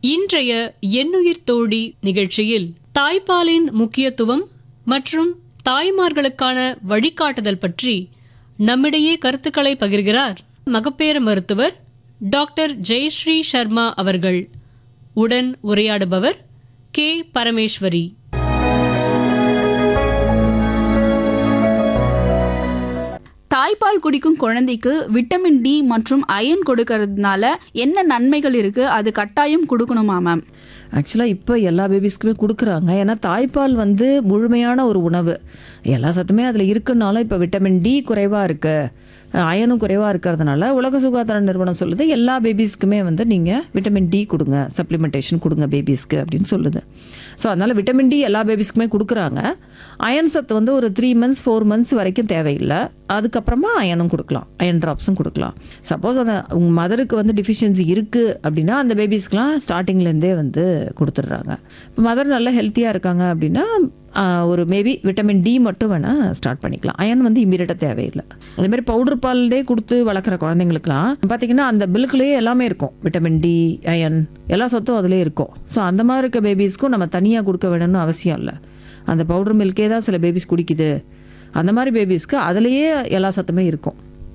இன்றைய எண்ணுயிர் தோழி நிகழ்ச்சியில் தாய்ப்பாலின் முக்கியத்துவம் மற்றும் தாய்மார்களுக்கான வழிகாட்டுதல் பற்றி நம்மிடையே கருத்துக்களை பகிர்கிறார் மகப்பேறு மருத்துவர் டாக்டர் ஜெயஸ்ரீ சர்மா அவர்கள் உடன் உரையாடுபவர் கே பரமேஸ்வரி தாய்ப்பால் குடிக்கும் குழந்தைக்கு விட்டமின் டி மற்றும் அயன் கொடுக்கறதுனால என்ன நன்மைகள் இருக்கு அது கட்டாயம் கொடுக்கணுமா மேம் ஆக்சுவலாக இப்போ எல்லா பேபிஸ்க்குமே கொடுக்குறாங்க ஏன்னா தாய்ப்பால் வந்து முழுமையான ஒரு உணவு எல்லா சத்துமே அதில் இருக்குன்னாலும் இப்போ விட்டமின் டி குறைவாக இருக்குது அயனும் குறைவாக இருக்கிறதுனால உலக சுகாதார நிறுவனம் சொல்லுது எல்லா பேபிஸ்க்குமே வந்து நீங்கள் விட்டமின் டி கொடுங்க சப்ளிமெண்டேஷன் கொடுங்க பேபிஸ்க்கு அப்படின்னு சொல்லுது ஸோ அதனால் விட்டமின் டி எல்லா பேபிஸ்க்குமே கொடுக்குறாங்க அயன் சத்து வந்து ஒரு த்ரீ மந்த்ஸ் ஃபோர் மந்த்ஸ் வரைக்கும் தேவையில்லை அதுக்கப்புறமா அயனும் கொடுக்கலாம் அயன் ட்ராப்ஸும் கொடுக்கலாம் சப்போஸ் அந்த உங்கள் மதருக்கு வந்து டிஃபிஷியன்சி இருக்குது அப்படின்னா அந்த பேபிஸ்க்கெலாம் ஸ்டார்டிங்லேருந்தே வந்து கொடுத்துட்றாங்க இப்போ மதர் நல்லா ஹெல்த்தியாக இருக்காங்க அப்படின்னா ஆஹ், ஒரு மேபி விட்டமின் டி மட்டும் வேணால் ஸ்டார்ட் பண்ணிக்கலாம் அயன் வந்து இம்மீடியட்டாக தேவையில்லை அதே மாதிரி பவுடர் பால்லே கொடுத்து வளர்க்குற குழந்தைங்களுக்குலாம் பார்த்தீங்கன்னா அந்த மில்க்லேயே எல்லாமே இருக்கும் விட்டமின் டி அயன் எல்லா சத்தும் அதிலே இருக்கும் ஸோ அந்த மாதிரி இருக்க பேபிஸ்க்கும் நம்ம தனியாக கொடுக்க வேணும்னு அவசியம் இல்லை அந்த பவுடர் மில்கே தான் சில பேபிஸ் குடிக்குது அந்த மாதிரி பேபிஸ்க்கு அதுலேயே எல்லா சத்துமே இருக்கும்